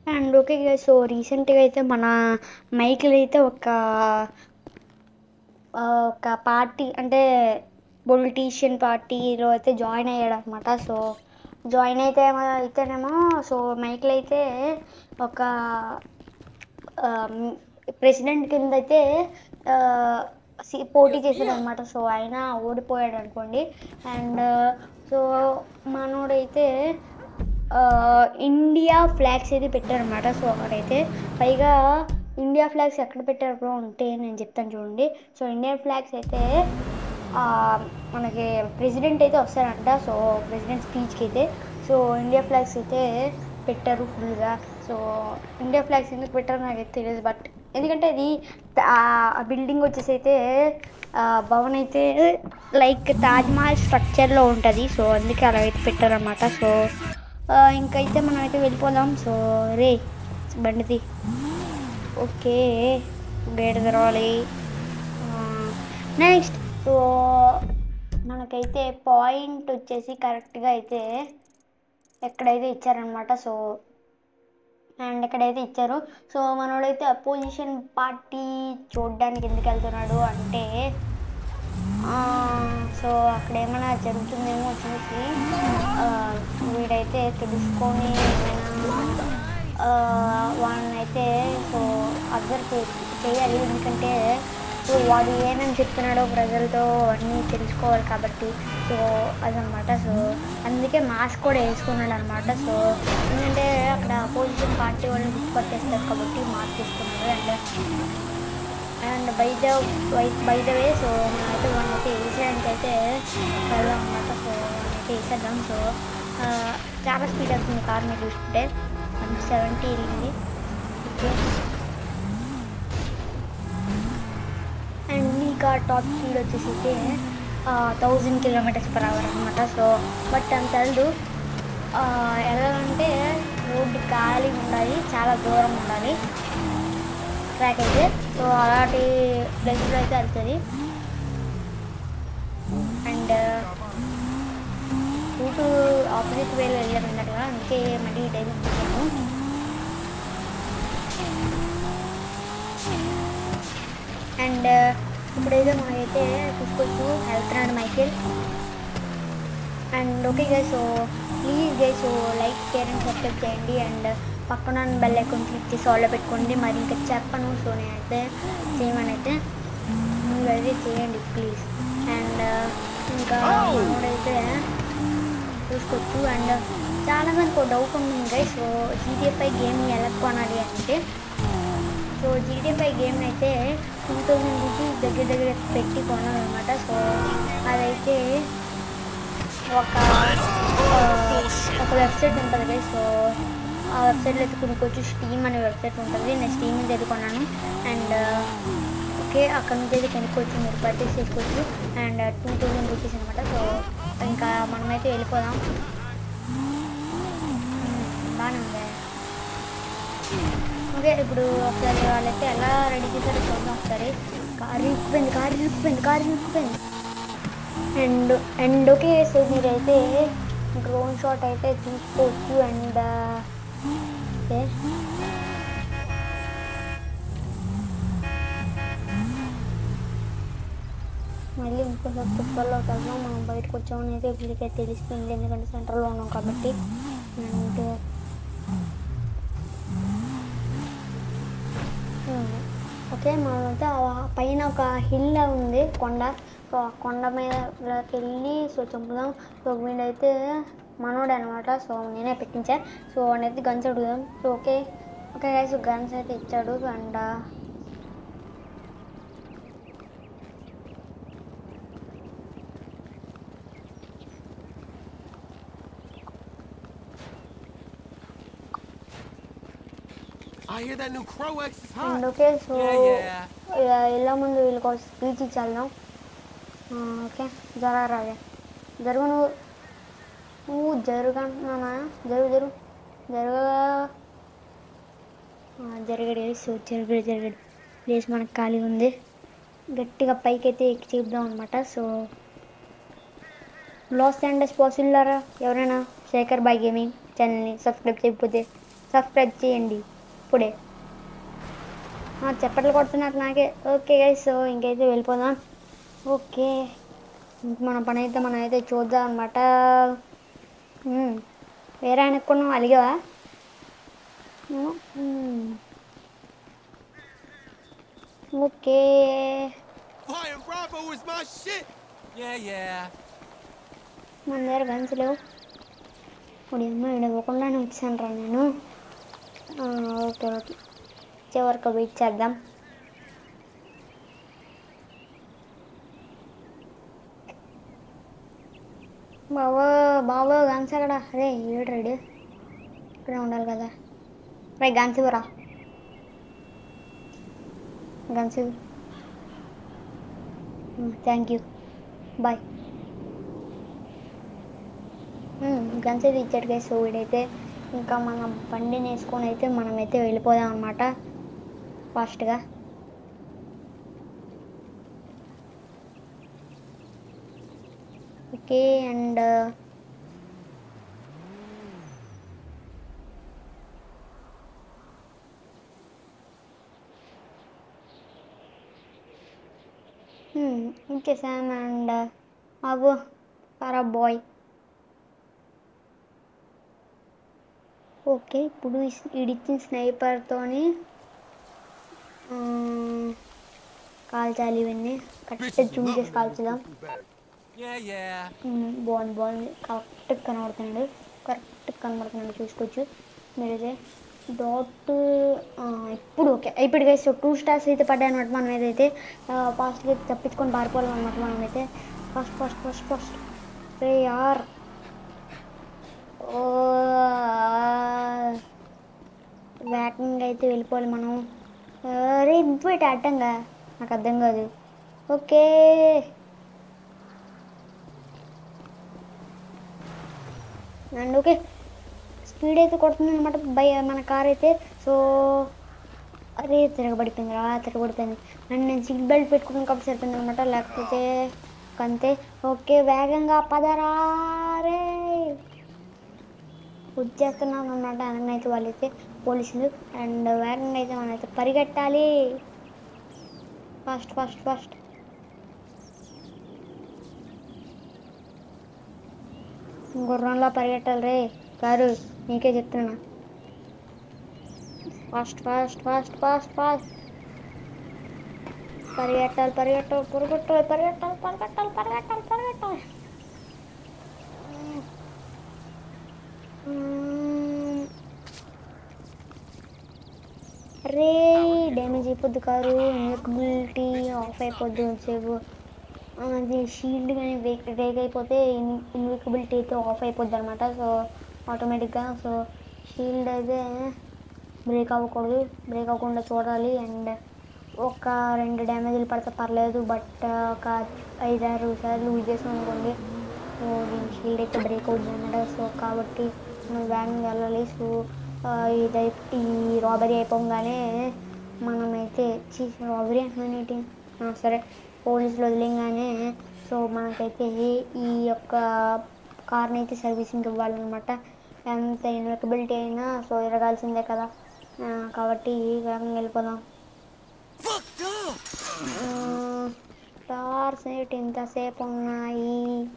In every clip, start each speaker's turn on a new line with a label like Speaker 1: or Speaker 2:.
Speaker 1: And okay so రీసెంట్గా అయితే మన మైకిల్ అయితే ఒక ఆ, ఒక పార్టీ అంటే పొలిటీషియన్ పార్టీలో అయితే జాయిన్ అయ్యాడు అనమాట సో జాయిన్ అయితే ఏమో- అయితేనేమో సో మైకిల్ అయితే ఒక ప్రెసిడెంట్ కింద అయితే ఆ, సి- పోటీ చేశాడు అనమాట సో ఆయన ఓడిపోయాడు అనుకోండి అండ్ సో మనోడైతే ఆ, ఇండియా ఫ్లాగ్స్ అయితే పెట్టారనమాట సో అక్కడైతే పైగా ఇండియా ఫ్లాగ్స్ ఎక్కడ పెట్టారు బ్రో అంటే నేను చెప్తాను చూడండి సో ఇండియన్ ఫ్లాగ్స్ అయితే ఆ, మనకి ప్రెసిడెంట్ అయితే వస్తారంట సో ప్రెసిడెంట్ స్పీచ్కి అయితే సో ఇండియా ఫ్లాగ్స్ అయితే పెట్టారు ఫుల్గా సో ఇండియా ఫ్లాగ్స్ ఎందుకు పెట్టారో నాకైతే తెలియదు బట్ ఎందుకంటే అది ఆ బిల్డింగ్ వచ్చేసి అయితే ఆ, భవన్ అయితే లైక్ తాజ్మహల్ స్ట్రక్చర్లో ఉంటుంది సో అందుకే అలా అయితే పెట్టారనమాట సో ఆ, ఇంకైతే మనం అయితే వెళ్ళిపోదాం సో రే బండిది ఓకే గేట్ తెరవాలి నెక్స్ట్ సో మనకైతే పాయింట్ వచ్చేసి కరెక్ట్గా అయితే ఎక్కడైతే ఇచ్చారనమాట సో అండ్ ఎక్కడైతే ఇచ్చారు సో మనోడైతే అపోజిషన్ పార్టీ చూడడానికి ఎందుకు వెళ్తున్నాడు అంటే ఆ, సో అక్కడ ఏమైనా జరుగుతుందేమో చూసి ఆ, వీడైతే తెలుసుకొని ఏమైనా ఆ, వాడినైతే సో అబ్జర్వ్ చేయాలి ఎందుకంటే సో వాడు ఏమేమి చెప్తున్నాడో ప్రజలతో అన్నీ తెలుసుకోవాలి కాబట్టి సో అదనమాట సో అందుకే మాస్క్ కూడా వేసుకున్నాడు అనమాట సో ఎందుకంటే అక్కడ అపోజిషన్ పార్టీ వాళ్ళని గుర్తుపట్టేస్తారు కాబట్టి మాస్క్ వేసుకున్నాడు and and by the by the way so మనమైతే వన్ అయితే వేసేయడానికి అయితే వెళ్దాం అనమాట సో వన్ అయితే వేసేద్దాం సో ఆ, చాలా స్పీడ్ అవుతుంది కార్ మీరు చూసుకుంటే వన్ సెవెంటీ వెళ్ళింది ఓకే అండ్ ఈ కార్ టాప్ స్పీడ్ వచ్చేసి అయితే థౌజండ్ కిలోమీటర్స్ పర్ అవర్ అనమాట సో బట్ అంత తెలదు ఆ, ఎలాగంటే రోడ్డు ఖాళీ ఉండాలి చాలా దూరం ఉండాలి ట్రాక్ అయితే సో అలాంటి ప్లేస్లో అయితే వెళ్తుంది అండ్ రూటు ఆపోజిట్ వేలో వెళ్ళాము ఇందాక అందుకే మళ్ళీ ఈ టైం వచ్చాము అండ్ ఇప్పుడైతే మనకైతే చూసుకోవచ్చు health and Michael and okay guys so please guys so like share and subscribe చేయండి అండ్ పక్కన బెల్ ఐకాన్ క్లిక్ చేసి ఆల్లో పెట్టుకోండి మరి ఇంకా చెప్పను సో నేనైతే చేయమని అయితే మీరైతే చేయండి ప్లీజ్ అండ్ ఇంకా మనోడైతే చూసుకోవచ్చు అండ్ చాలా మందికి ఒక డౌట్ ఉంటుంది గైస్ సో జీటీఎఫ్ఐ గేమ్ ఎలా కొనాలి అంటే సో జీటీఎఫ్ఐ గేమ్ అయితే టూ థౌజండ్ రూపీస్ దగ్గర దగ్గర పెట్టి కొనాలన్నమాట సో అదైతే ఒక ఆ, ఒక వెబ్సైట్ ఉంటుంది కదా సో ఆ వెబ్సైట్లో అయితే కొనుక్కోవచ్చు స్టీమ్ అనే వెబ్సైట్ ఉంటుంది నేను స్టీమ్ నుంచి అయితే కొన్నాను అండ్ ఓకే అక్కడ నుంచి అయితే కొనుక్కోవచ్చు మీరు పర్చేస్ చేసుకోవచ్చు అండ్ టూ థౌజండ్ రూపీస్ అనమాట సో ఇంకా మనమైతే వెళ్ళిపోదాం బాగానే ఉంది ఓకే ఇప్పుడు ఒకసారి వాళ్ళైతే ఎలా రెడీ చేశారో చూద్దాం ఒకసారి కారు ఇరుక్కుపోయింది కారు ఇరుక్కుపోయింది కారు ఇరుక్కుపోయింది అండ్ అండ్ ఓకే సో మీరైతే డ్రోన్ షాట్ అయితే తీసుకోవచ్చు అండ్ ఓకే మళ్ళీ ఇంకోసారి కుప్పల్లో వెళ్దాం మనం బయటకు వచ్చామని అయితే ఇప్పటికే తెలిసిపోయింది ఎందుకంటే సెంటర్లో ఉన్నాం కాబట్టి అండ్ ఓకే మనమైతే ఆ పైన ఒక హిల్ ఉంది కొండ సో ఆ కొండ మీదకి వెళ్ళి సో చంపుదాం సో వీడైతే మనోడు అనమాట సో నేనే పెట్టించా సో వాడినైతే గన్స్ అడుగుదాం so okay okay guys guns అయితే ఇచ్చాడు and
Speaker 2: I hear that new Crow X is
Speaker 1: and
Speaker 2: hot.
Speaker 1: Okay so
Speaker 2: Yeah, yeah.
Speaker 1: వెళ్ళే ముందు వీళ్ళకి స్పీచ్ ఇచ్చేద్దాం ఆ, ఓకే జరగరాగే జరుగు నువ్వు నువ్వు జరుగంటున్నానా జరుగు జరుగు జరగ జరగడు సో జరగడు జరగడు ప్లేస్ మనకు ఖాళీ ఉంది గట్టిగా పైకి అయితే ఎక్కి చూద్దాం అనమాట సో లాస్ అండర్స్ పాసిల్లారా ఎవరైనా శేఖర్ బాయ్ గేమింగ్ ఛానల్ని సబ్స్క్రైబ్ చేయకపోతే సబ్స్క్రైబ్ చేయండి ఇప్పుడే ఆ, చప్పట్లు కొడుతున్నారు నాకే ఓకే గైస్ సో ఇంకైతే వెళ్ళిపోదాం ఓకే ఇంక మన పని అయితే మనం అయితే చూద్దాం అనమాట వేరే అనుకున్నాం అలిగావా um, um. Okay
Speaker 2: Flying Bravo is my shit. Yeah, yeah.
Speaker 1: మన దగ్గర గన్స్ లేవు ఇప్పుడు అమ్మ ఇవ్వకుండానే వచ్చాను రా నేను ఆ, ఓకే ఓకే వచ్చే వరకు వెయిట్ చేద్దాం బావా బావా గన్స్ అక్కడ అరే ఏడు రెడీ ఇక్కడే ఉండాలి కదా రే గన్స్ ఇవ్వరా గన్స్ ఇవ్వు థ్యాంక్ యూ బాయ్ గన్స్ అయితే ఇచ్చాడు గైస్ సో వీడైతే ఇంకా మన బండిని వేసుకొని అయితే మనమైతే వెళ్ళిపోదాం అనమాట ఫాస్ట్గా ఓకే అండ్ ఇచ్చేసాం అండ్ అగో పరా బాయ్ ఓకే ఇప్పుడు ఇస్- ఈడిచ్చిన స్నైపర్తోని కాల్చాలి ఇవన్నీ కరెక్ట్ జూమ్ చేసి కాల్చుదాం
Speaker 2: Yeah, yeah.
Speaker 1: ఉమ్, బాగుంది బాగుంది కరెక్ట్ కనబడుతున్నాడు కరెక్ట్ కనబడుతున్నాడు చూసుకోవచ్చు మీరైతే డాట్ ఆ, ఇప్పుడు ఓకే ఇప్పుడు గైస్ టూ స్టార్స్ అయితే పడ్డాయి అనమాట మనం ఏదైతే ఫాస్ట్గా తప్పించుకొని పారిపోవాలి అనమాట మనమైతే ఫస్ట్ ఫస్ట్ ఫస్ట్ ఫస్ట్ రే యార్ ఓ వ్యాకింగ్ అయితే వెళ్ళిపోవాలి మనం అరే ఇంటి అడ్డంగా నాకు అర్థం కాదు ఓకే అండ్ ఓకే స్పీడ్ అయితే కొడుతుంది అనమాట బై మన కార్ అయితే సో అరే తిరగబడిపోయింది రా తిరగబడిపోయింది అండ్ నేను సీట్ బెల్ట్ పెట్టుకుని కాబట్టి సరిపోయింది అనమాట లేకపోతే అంతే ఓకే వేగంగా పదరా రే వచ్చేస్తున్నాం అనమాట అని అయితే వాళ్ళైతే పోలీసులు అండ్ వేగంగా అయితే మనమైతే పరిగెట్టాలి ఫాస్ట్ ఫాస్ట్ ఫాస్ట్ గుర్రంలో పరిగెట్టాలి రే కారు నీకే చెప్తున్నా fast fast fast fast fast పరిగెట్టాలి పరిగెట్టాలి పరిగెట్టాలి పరిగెట్టాలి పరిగెట్టాలి పరిగెట్టాలి పరిగెట్టాలి మ్మ్. రే డ్యామేజ్ అయిపోద్ది కారు ఇన్విజిబిలిటీ ఆఫ్ అయిపోద్ది సేపు అది షీల్డ్ కానీ బ్రేక్ బ్రేక్ అయిపోతే ఇన్ ఇన్విజిబిలిటీ అయితే ఆఫ్ అయిపోద్ది అనమాట సో ఆటోమేటిక్గా సో షీల్డ్ అయితే బ్రేక్ అవ్వకూడదు బ్రేక్ అవ్వకుండా చూడాలి అండ్ ఒక రెండు డ్యామేజ్లు పడితే పర్లేదు బట్ ఒక ఐదారు సార్లు యూజ్ చేసాం అనుకోండి సో దీని షీల్డ్ అయితే బ్రేక్ అవుతుంది అనమాట సో కాబట్టి మనం వేగంగా వెళ్ళాలి సో ఆ, ఇది ఈ రాబరీ అయిపోగానే మనమైతే చీ రాబరీ అంటున్నానేంటి ఆ, సరే పోలీసులు వదిలేగానే సో మనకైతే ఈ యొక్క కార్ని అయితే సర్వీసింగ్ ఇవ్వాలన్నమాట ఎంత ఇన్వెకబిలిటీ అయినా సో ఎరగాల్సిందే కదా ఆ, కాబట్టి వేగంగా వెళ్ళిపోదాం
Speaker 2: Fucked up.
Speaker 1: స్టార్స్ ఏంటి ఇంతసేపు ఉన్నాయి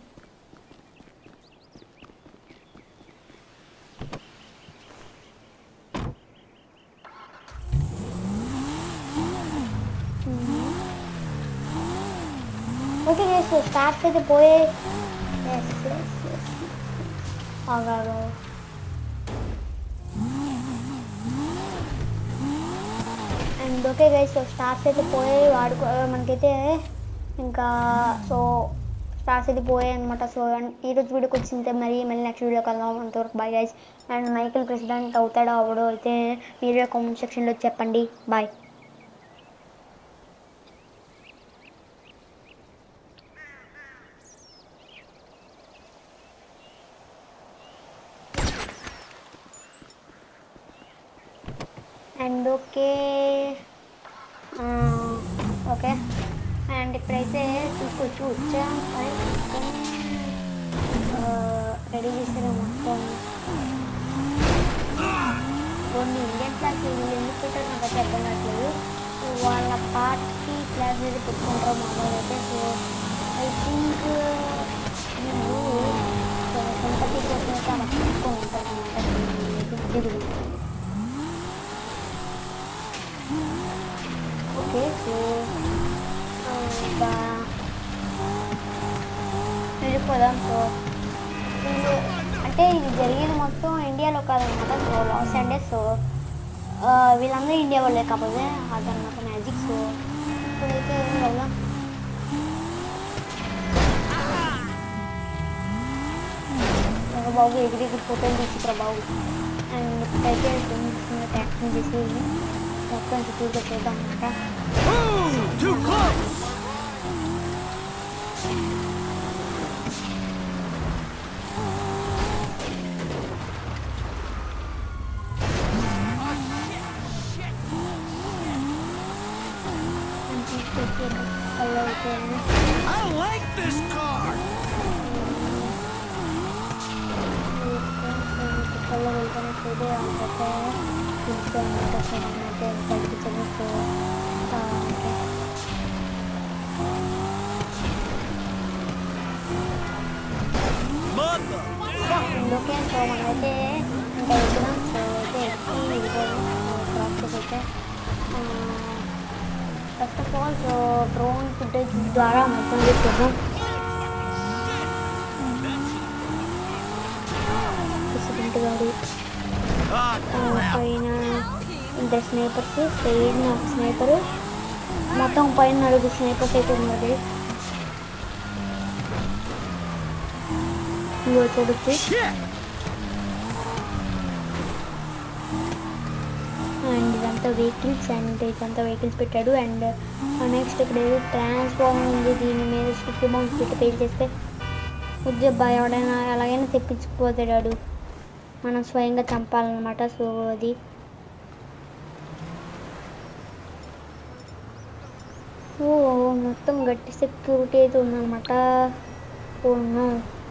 Speaker 1: ఓకే చేసు స్టార్స్ అయితే పోయే ఆగాడు and okay guys so stars అయితే పోయాయి వాడుకో మనకైతే ఇంకా సో స్టార్స్ అయితే పోయాయి అనమాట సో ఈ రోజు వీడియోకి వచ్చింటే మరి మళ్ళీ నెక్స్ట్ వీడియో కలుద్దాం అంతవరకు bye guys and Michael president అవుతాడో అవడో అయితే మీరే కామెంట్ సెక్షన్లో చెప్పండి bye and okay okay and ఇప్పుడైతే చూసుకోవచ్చు వచ్చా రెడీ చేసాను మొత్తం కొన్ని ఇండియన్ ఫ్లాగ్స్ వీళ్ళు ఎందుకు పెట్టారు నాకు అయితే అర్థం కావట్లేదు సో వాళ్ళ పార్టీ ఫ్లాగ్స్ అయితే పెట్టుకుంటారు మామూలుగా అయితే సో ఐ థింక్ వీళ్ళు సంపత్తి కోసం అయితే అలా పెట్టుకొని ఉంటారు అనమాట దిగుడు ఓకే సో ఇంకా వెళ్ళిపోదాం సో వీళ్ళు అంటే ఇది జరిగేది మొత్తం ఇండియాలో కాదనమాట సో లాస్ ఏంజలస్ సో ఆ, వీళ్ళందరూ ఇండియా వాళ్ళే కాకపోతే అదనమాట మ్యాజిక్ సో ఇప్పుడైతే వెళ్దాం ఒక బాబు ఎగిరి ఎగిరి ఫోటోలు తీసుకురా బాబు అండ్ ఇప్పుడైతే ట్యాక్సీ చేసి మొత్తం చుట్టూగా చేద్దాం అనమాట
Speaker 2: Boom! Too close!
Speaker 1: అని తీసుకొచ్చి కళ్ళు అయిపోయింది
Speaker 2: I like this car!
Speaker 1: కళ్ళు వెళ్తున్నట్లయితే అంతటా తీసుకొని అయితే కనిపించదు so okay
Speaker 2: Mother!
Speaker 1: Okay so మనమైతే ఇంకా వెళ్తున్నాం సో అయితే ఎక్కి వెళ్ళిపోయాం క్రాస్ చేసి అయితే first of all so drone footage ద్వారా మొత్తం చూసుకుందాం ప్రెసిడెంట్ గారు
Speaker 2: Ah,
Speaker 1: ఆ,
Speaker 2: crap!
Speaker 1: పైన ఇద్దరు స్నేపర్స్ సైడ్ ఒక స్నేపరు మొత్తం పైన నలుగురు స్నేపర్స్ అయితే ఉన్నారు ఇగో చూడొచ్చు
Speaker 2: Shit!
Speaker 1: అండ్ ఇదంతా వెహికల్స్ అండ్ ఇదంతా వెహికల్స్ పెట్టాడు అండ్ నెక్స్ట్ ఇక్కడ ఏదో ట్రాన్స్ఫార్మర్ ఉంది దీని మీద స్టిక్ బౌన్స్ పెట్టి పేల్ చేస్తే ఉద్యోగ ఎవడైనా ఎలాగైనా తెప్పించుకుపోతాడు మనం స్వయంగా చంపాలన్నమాట సో అది ఓ మొత్తం గట్టి సెక్యూరిటీ అయితే ఉందన్నమాట ఓ no.